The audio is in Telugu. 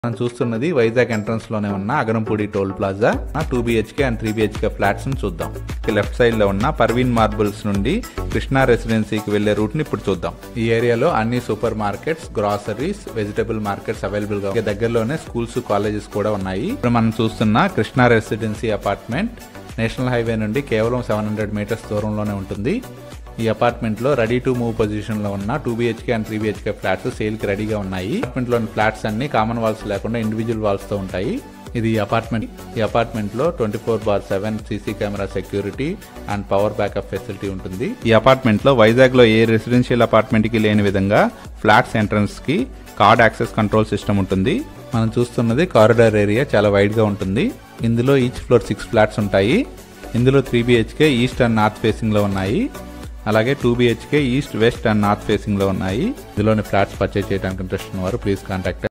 మనం చూస్తున్నది వైజాగ్ ఎంట్రన్స్ లోనే ఉన్న Agarampudi toll plaza two BHK and three BHK flats ని చూద్దాం లెఫ్ట్ సైడ్ లో ఉన్న పర్వీన్ మార్బుల్స్ నుండి కృష్ణా రెసిడెన్సీకి వెళ్లే రూట్ ని ఇప్పుడు చూద్దాం ఈ ఏరియాలో అన్ని supermarkets groceries vegetable markets available గా దగ్గరలోనే స్కూల్స్ కాలేజెస్ కూడా ఉన్నాయి ఇప్పుడు మనం చూస్తున్న Krishna residency apartment national highway నుండి కేవలం సెవెన్ హండ్రెడ్ మీటర్స్ దూరంలోనే ఉంటుంది ఈ అపార్ట్మెంట్ లో రెడీ టు మూవ్ పొజిషన్ లో ఉన్న two BHK and three BHK flats sale కి రెడీగా ఉన్నాయి అపార్ట్మెంట్ లోని ఫ్లాట్స్ అన్ని కామన్ వాల్స్ లేకుండా ఇండివిజువల్ వాల్స్ తో ఉంటాయి ఇది ఈ అపార్ట్మెంట్ ఈ అపార్ట్మెంట్ లో twenty four bar seven CC camera security and power backup facility ఉంటుంది ఈ అపార్ట్మెంట్ లో వైజాగ్ లో ఏ రెసిడెన్షియల్ అపార్ట్మెంట్ కి లేని విధంగా ఫ్లాట్స్ ఎంట్రన్స్ కి కార్డ్ యాక్సెస్ కంట్రోల్ సిస్టమ్ ఉంటుంది మనం చూస్తున్నది కారిడార్ ఏరియా చాలా వైడ్ గా ఉంటుంది ఇందులో ఈచ్ ఫ్లోర్ సిక్స్ ఫ్లాట్స్ ఉంటాయి ఇందులో three BHK east and north facing లో ఉన్నాయి అలాగే two BHK east west and north facing లో ఉన్నాయి ఇందులోని ఫ్లాట్స్ పర్చేజ్ చేయడానికి ఇంట్రెస్ట్ ఉన్నవారు ప్లీజ్ కాంటాక్ట్